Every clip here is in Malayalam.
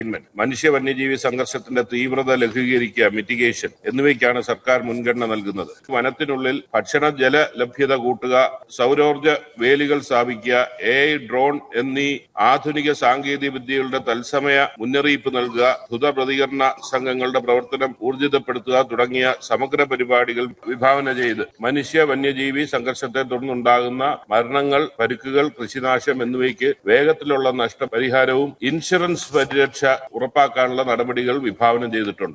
മനുഷ്യ വന്യജീവി സംഘർഷത്തിന്റെ തീവ്രത ലഘൂകരിക്കുക മിറ്റിഗേഷൻ എന്നിവയ്ക്കാണ് സർക്കാർ മുൻഗണന നൽകുന്നത് വനത്തിനുള്ളിൽ ഭക്ഷണ ജല ലഭ്യത കൂട്ടുക സൗരോർജ വേലികൾ സ്ഥാപിക്കുക എ ഡ്രോൺ എന്നീ ആധുനിക സാങ്കേതിക വിദ്യകളുടെ തത്സമയ മുന്നറിയിപ്പ് നൽകുക ദ്രുത പ്രതികരണ സംഘങ്ങളുടെ പ്രവർത്തനം ഊർജിതപ്പെടുത്തുക തുടങ്ങിയ സമഗ്ര പരിപാടികൾ വിഭാവന ചെയ്ത് മനുഷ്യ വന്യജീവി സംഘർഷത്തെ തുടർന്നുണ്ടാകുന്ന മരണങ്ങൾ പരുക്കുകൾ കൃഷിനാശം എന്നിവയ്ക്ക് വേഗത്തിലുള്ള നഷ്ടപരിഹാരവും ഇൻഷുറൻസ് പരിരക്ഷ ഉറപ്പാക്കാനുള്ള നടപടികൾ വിഭാവനം ചെയ്തിട്ടുണ്ട്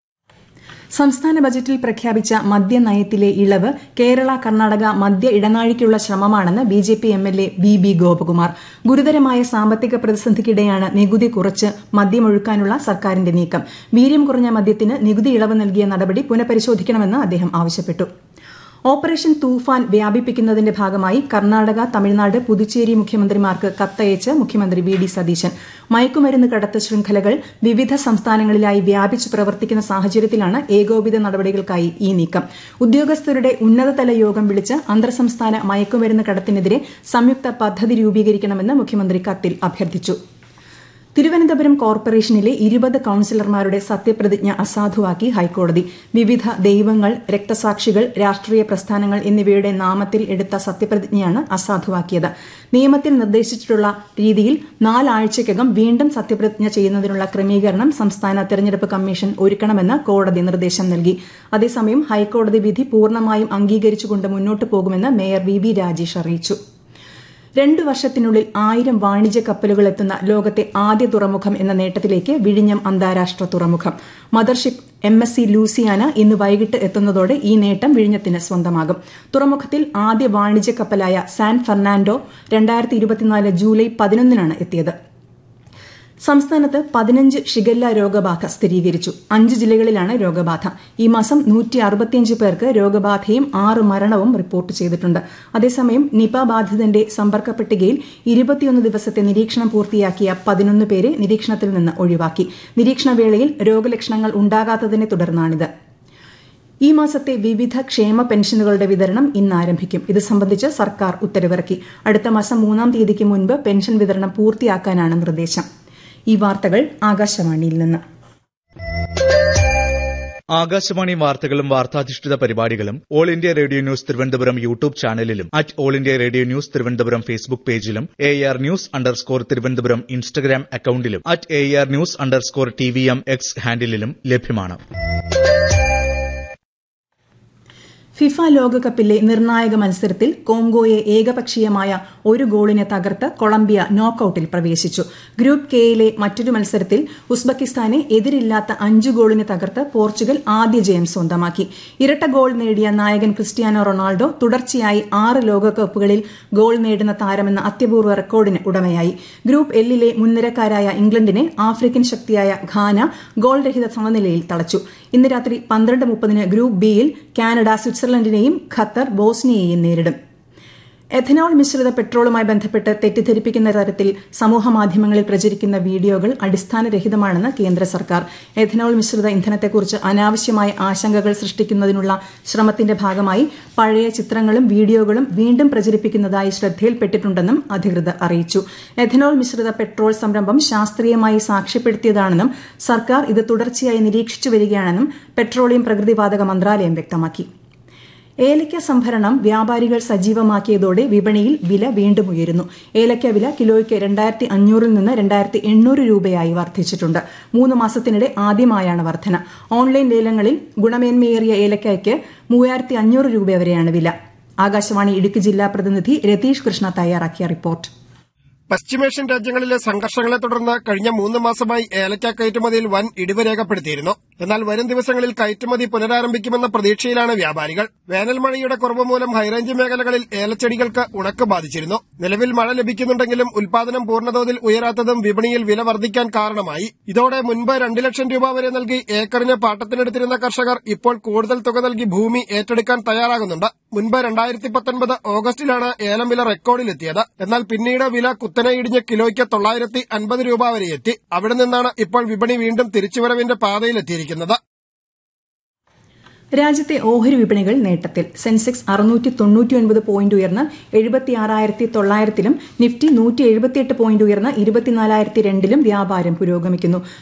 സംസ്ഥാന ബജറ്റിൽ പ്രഖ്യാപിച്ച മദ്യനയത്തിലെ ഇളവ് കേരള കർണാടക മദ്യ ഇടനാഴിക്കുള്ള ശ്രമമാണെന്ന് B J P M L A V B Gopakumar ഗുരുതരമായ സാമ്പത്തിക പ്രതിസന്ധിക്കിടെയാണ് നികുതി കുറച്ച് മദ്യമൊഴുക്കാനുള്ള സർക്കാരിന്റെ നീക്കം വീര്യം കുറഞ്ഞ മദ്യത്തിന് നികുതി ഇളവ് നൽകിയ നടപടി പുനഃപരിശോധിക്കണമെന്ന് അദ്ദേഹം ആവശ്യപ്പെട്ടു ഓപ്പറേഷൻ തൂഫാൻ വ്യാപിപ്പിക്കുന്നതിന്റെ ഭാഗമായി കർണാടക തമിഴ്നാട് പുതുച്ചേരി മുഖ്യമന്ത്രിമാർക്ക് കത്തയച്ച് മുഖ്യമന്ത്രി വി ഡി സതീശൻ മയക്കുമരുന്ന് കടത്ത് ശൃംഖലകൾ വിവിധ സംസ്ഥാനങ്ങളിലായി വ്യാപിച്ചു പ്രവർത്തിക്കുന്ന സാഹചര്യത്തിലാണ് ഏകോപിത നടപടികൾക്കായി ഈ നീക്കം ഉദ്യോഗസ്ഥരുടെ ഉന്നതതല യോഗം വിളിച്ച് അന്തർ സംസ്ഥാന മയക്കുമരുന്ന് കടത്തിനെതിരെ സംയുക്ത പദ്ധതി രൂപീകരിക്കണമെന്ന് മുഖ്യമന്ത്രി കത്തിൽ അഭ്യർത്ഥിച്ചു തിരുവനന്തപുരം കോർപ്പറേഷനിലെ ഇരുപത് കൌൺസിലർമാരുടെ സത്യപ്രതിജ്ഞ അസാധുവാക്കി ഹൈക്കോടതി വിവിധ ദൈവങ്ങൾ രക്തസാക്ഷികൾ രാഷ്ട്രീയ പ്രസ്ഥാനങ്ങൾ എന്നിവയുടെ നാമത്തിൽ എടുത്ത സത്യപ്രതിജ്ഞയാണ് അസാധുവാക്കിയത് നിയമത്തിൽ നിർദ്ദേശിച്ചിട്ടുള്ള രീതിയിൽ നാലാഴ്ചയ്ക്കകം വീണ്ടും സത്യപ്രതിജ്ഞ ചെയ്യുന്നതിനുള്ള ക്രമീകരണം സംസ്ഥാന തെരഞ്ഞെടുപ്പ് കമ്മീഷൻ ഒരുക്കണമെന്ന് കോടതി നിർദ്ദേശം നൽകി അതേസമയം ഹൈക്കോടതി വിധി പൂർണ്ണമായും അംഗീകരിച്ചുകൊണ്ട് മുന്നോട്ടു പോകുമെന്ന് മേയർ വി വി രാജേഷ് അറിയിച്ചു രണ്ടു വർഷത്തിനുള്ളിൽ ആയിരം വാണിജ്യ കപ്പലുകൾ എത്തുന്ന ലോകത്തെ ആദ്യ തുറമുഖം എന്ന നേട്ടത്തിലേക്ക് വിഴിഞ്ഞം അന്താരാഷ്ട്ര തുറമുഖം mothership M S C Luciana ഇന്ന് വൈകിട്ട് എത്തുന്നതോടെ ഈ നേട്ടം വിഴിഞ്ഞത്തിന് സ്വന്തമാകും തുറമുഖത്തിൽ ആദ്യ വാണിജ്യ കപ്പലായ സാൻ ഫെർണാൻഡോ രണ്ടായിരത്തി ഇരുപത്തിനാല് ജൂലൈ പതിനൊന്നിനാണ് എത്തിയത് സംസ്ഥാനത്ത് പതിനഞ്ച് ഷിഗല്ല രോഗബാധ സ്ഥിരീകരിച്ചു അഞ്ച് ജില്ലകളിലാണ് രോഗബാധ ഈ മാസം നൂറ്റി അറുപത്തിയഞ്ച് പേർക്ക് രോഗബാധയും ആറ് മരണവും റിപ്പോർട്ട് ചെയ്തിട്ടുണ്ട് അതേസമയം നിപ ബാധിതന്റെ സമ്പർക്ക പട്ടികയിൽ ഇരുപത്തിയൊന്ന് ദിവസത്തെ നിരീക്ഷണം പൂർത്തിയാക്കിയ പതിനൊന്ന് പേരെ നിരീക്ഷണത്തിൽ നിന്ന് ഒഴിവാക്കി നിരീക്ഷണവേളയിൽ രോഗലക്ഷണങ്ങൾ ഉണ്ടാകാത്തതിനെ തുടർന്നാണിത് ഈ മാസത്തെ വിവിധ ക്ഷേമ പെൻഷനുകളുടെ വിതരണം ഇന്ന് ആരംഭിക്കും ഇത് സംബന്ധിച്ച് സർക്കാർ ഉത്തരവിറക്കി അടുത്ത മാസം മൂന്നാം തീയതിക്ക് മുൻപ് പെൻഷൻ വിതരണം പൂർത്തിയാക്കാനാണ് നിർദ്ദേശം ഈ വാർത്തകൾ ആകാശവാണിയിൽ നിന്ന് ആകാശവാണി വാർത്തകളും വാർത്താധിഷ്ഠിത പരിപാടികളും all India radio news Thiruvananthapuram YouTube ചാനലിലും at all India radio news Thiruvananthapuram Facebook പേജിലും A R news underscore Thiruvananthapuram Instagram അക്കൌണ്ടിലും at A R news underscore T V M X ഹാൻഡിലും ലഭ്യമാണ് ഫിഫ ലോകകപ്പിലെ നിർണായക മത്സരത്തിൽ കോങ്കോയെ ഏകപക്ഷീയമായ ഒരു ഗോളിന് തകർത്ത് കൊളംബിയ നോക്കൌട്ടിൽ പ്രവേശിച്ചു ഗ്രൂപ്പ് കെയിലെ മറ്റൊരു മത്സരത്തിൽ ഉസ്ബെക്കിസ്ഥാനെ എതിരില്ലാത്ത അഞ്ചു ഗോളിന് തകർത്ത് പോർച്ചുഗൽ ആദ്യ ജയം സ്വന്തമാക്കി ഇരട്ട ഗോൾ നേടിയ നായകൻ ക്രിസ്ത്യാനോ റൊണാൾഡോ തുടർച്ചയായി ആറ് ലോകകപ്പുകളിൽ ഗോൾ നേടുന്ന താരമെന്ന അത്യപൂർവ്വ റെക്കോർഡിന് ഉടമയായി ഗ്രൂപ്പ് എല്ലിലെ മുൻനിരക്കാരായ ഇംഗ്ലണ്ടിനെ ആഫ്രിക്കൻ ശക്തിയായ ഘാന ഗോൾ രഹിത സമനിലയിൽ തളച്ചു ഇന്ന് രാത്രി പന്ത്രണ്ട് മുപ്പതിന് ഗ്രൂപ്പ് ബിയിൽ കാനഡ സ്വിറ്റ്സർലൻഡിനെയും ഖത്തർ ബോസ്നിയയെയും നേരിടും എഥനോൾ മിശ്രിത പെട്രോളുമായി ബന്ധപ്പെട്ട് തെറ്റിദ്ധരിപ്പിക്കുന്ന തരത്തിൽ സമൂഹമാധ്യമങ്ങളിൽ പ്രചരിക്കുന്ന വീഡിയോകൾ അടിസ്ഥാനരഹിതമാണെന്ന് കേന്ദ്ര സർക്കാർ എഥനോൾ മിശ്രിത ഇന്ധനത്തെക്കുറിച്ച് അനാവശ്യമായ ആശങ്കകൾ സൃഷ്ടിക്കുന്നതിനുള്ള ശ്രമത്തിന്റെ ഭാഗമായി പഴയ ചിത്രങ്ങളും വീഡിയോകളും വീണ്ടും പ്രചരിപ്പിക്കുന്നതായി ശ്രദ്ധയിൽപ്പെട്ടിട്ടുണ്ടെന്നും അധികൃതർ അറിയിച്ചു എഥനോൾ മിശ്രിത പെട്രോൾ സംരംഭം ശാസ്ത്രീയമായി സാക്ഷ്യപ്പെടുത്തിയതാണെന്നും സർക്കാർ ഇത് തുടർച്ചയായി നിരീക്ഷിച്ചു വരികയാണെന്നും പെട്രോളിയം പ്രകൃതിവാതക മന്ത്രാലയം വ്യക്തമാക്കി ഏലക്ക സംഭരണം വ്യാപാരികൾ സജീവമാക്കിയതോടെ വിപണിയിൽ വില വീണ്ടും ഉയരുന്നു ഏലക്ക വില കിലോയ്ക്ക് രണ്ടായിരത്തി അഞ്ഞൂറിൽ നിന്ന് രണ്ടായിരത്തി എണ്ണൂറ് രൂപയായി വർദ്ധിച്ചിട്ടുണ്ട് മൂന്ന് മാസത്തിനിടെ ആദ്യമായാണ് വർധന ഓൺലൈൻ ലേലങ്ങളിൽ ഗുണമേന്മയേറിയ ഏലക്കയ്ക്ക് മൂവായിരത്തി അഞ്ഞൂറ് രൂപ വരെയാണ് വില ആകാശവാണി ഇടുക്കി ജില്ലാ പ്രതിനിധി രതീഷ് കൃഷ്ണ തയ്യാറാക്കിയ റിപ്പോർട്ട് പശ്ചിമേഷ്യൻ രാജ്യങ്ങളിലെ സംഘർഷങ്ങളെ തുടർന്ന് കഴിഞ്ഞ മൂന്ന് മാസമായി ഏലക്ക കയറ്റുമതിയിൽ വൻ ഇടിവ് രേഖപ്പെടുത്തിയിരുന്നു എന്നാൽ വരും ദിവസങ്ങളിൽ കയറ്റുമതി പുനരാരംഭിക്കുമെന്ന പ്രതീക്ഷയിലാണ് വ്യാപാരികൾ വേനൽ മഴയുടെ കുറവ് മൂലം ഹൈറേഞ്ച് മേഖലകളിൽ ഏലച്ചെടികൾക്ക് ഉണക്ക് ബാധിച്ചിരുന്നു നിലവിൽ മഴ ലഭിക്കുന്നുണ്ടെങ്കിലും ഉൽപാദനം പൂർണ്ണതോതിൽ ഉയരാത്തതും വിപണിയിൽ വില വർദ്ധിക്കാൻ കാരണമായി ഇതോടെ മുൻപ് രണ്ട് ലക്ഷം രൂപ വരെ നൽകി ഏക്കറിന് പാട്ടത്തിനെടുത്തിരുന്ന കർഷകർ ഇപ്പോൾ കൂടുതൽ തുക നൽകി ഭൂമി ഏറ്റെടുക്കാൻ തയ്യാറാകുന്നുണ്ട് മുൻപ് രണ്ടായിരത്തി പത്തൊൻപത് ഓഗസ്റ്റിലാണ് ഏലം വില റെക്കോർഡിലെത്തിയത് എന്നാൽ പിന്നീട് വില കുത്തനെ ഇടിഞ്ഞ് കിലോയ്ക്ക് തൊള്ളായിരത്തി അൻപത് രൂപ വരെ എത്തി അവിടെ നിന്നാണ് ഇപ്പോൾ വിപണി വീണ്ടും തിരിച്ചുവരവിന്റെ പാതയിലെത്തിയിരിക്കുന്നത് രാജ്യത്തെ ഓഹരി വിപണികൾ നേട്ടത്തിൽ സെൻസെക്സ് അറുന്നൂറ്റി തൊണ്ണൂറ്റിയൊൻപത് പോയിന്റ് ഉയർന്ന് എഴുപത്തിയാറായിരത്തി തൊള്ളായിരത്തിലും നിഫ്റ്റി നൂറ്റി എഴുപത്തിയെട്ട് പോയിന്റ് ഉയർന്ന് ഇരുപത്തിനാലായിരത്തി രണ്ടിലും വ്യാപാരം പുരോഗമിക്കുന്നു